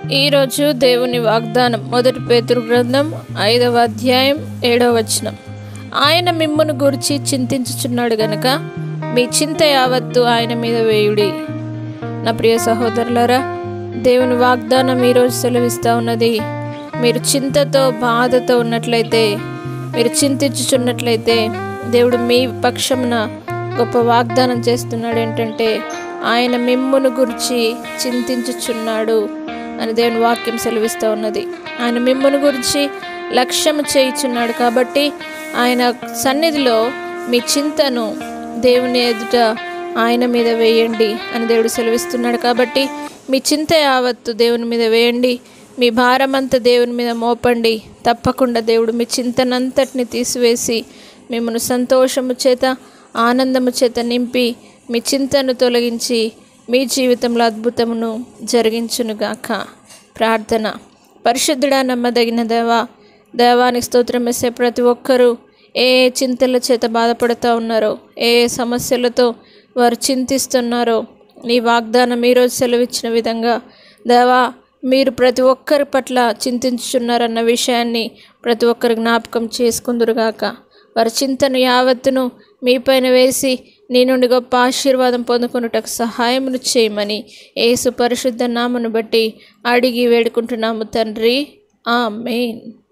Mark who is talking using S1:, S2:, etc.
S1: ఈరోజు దేవుని వాగ్దానం మొదటి పేతురు గ్రంథం ఐదవ అధ్యాయం ఏడవ వచనం ఆయన మిమ్మును గురించి చింతించుచున్నాడు గనుక మీ చింత యావత్తు ఆయన మీద వేయుడి నా ప్రియ సహోదరులారా దేవుని వాగ్దానం ఈరోజు సెలవిస్తూ ఉన్నది మీరు చింతతో బాధతో ఉన్నట్లయితే మీరు చింతించుచున్నట్లయితే దేవుడు మీ పక్షమున గొప్ప వాగ్దానం చేస్తున్నాడు ఏంటంటే ఆయన మిమ్మును గురించి చింతించుచున్నాడు అని దేవుని వాక్యం సెలవిస్తూ ఉన్నది ఆయన మిమ్మును గురించి లక్ష్యం చేయుచున్నాడు కాబట్టి ఆయన సన్నిధిలో మీ చింతను దేవుని ఎదుట ఆయన మీద వేయండి అని దేవుడు సెలవిస్తున్నాడు కాబట్టి మీ చింత యావత్తు దేవుని మీద వేయండి మీ భారమంతా దేవుని మీద మోపండి తప్పకుండా దేవుడు మీ చింతనంతటిని తీసివేసి మిమ్మల్ని సంతోషము చేత ఆనందము చేత నింపి మీ చింతను తొలగించి మీ జీవితంలో అద్భుతమును జరిగించునుగాక ప్రార్థన పరిశుద్ధుడా నమ్మదగిన దేవా దేవానికి స్తోత్రం వేసే ప్రతి ఒక్కరూ ఏ ఏ చింతల చేత బాధపడుతూ ఉన్నారో ఏ ఏ సమస్యలతో వారు చింతిస్తున్నారో నీ వాగ్దానం ఈరోజు సెలవిచ్చిన విధంగా దేవా మీరు ప్రతి ఒక్కరి పట్ల చింతించుచున్నారన్న విషయాన్ని ప్రతి ఒక్కరు జ్ఞాపకం చేసుకుందురుగాక వారి చింతను యావత్తును మీపైన వేసి నీ నుండి గొప్ప ఆశీర్వాదం పొందుకున్నటకు సహాయమును చేయమని యేసు పరిశుద్ధ నామను బట్టి అడిగి వేడుకుంటున్నాము తండ్రి ఆ మెయిన్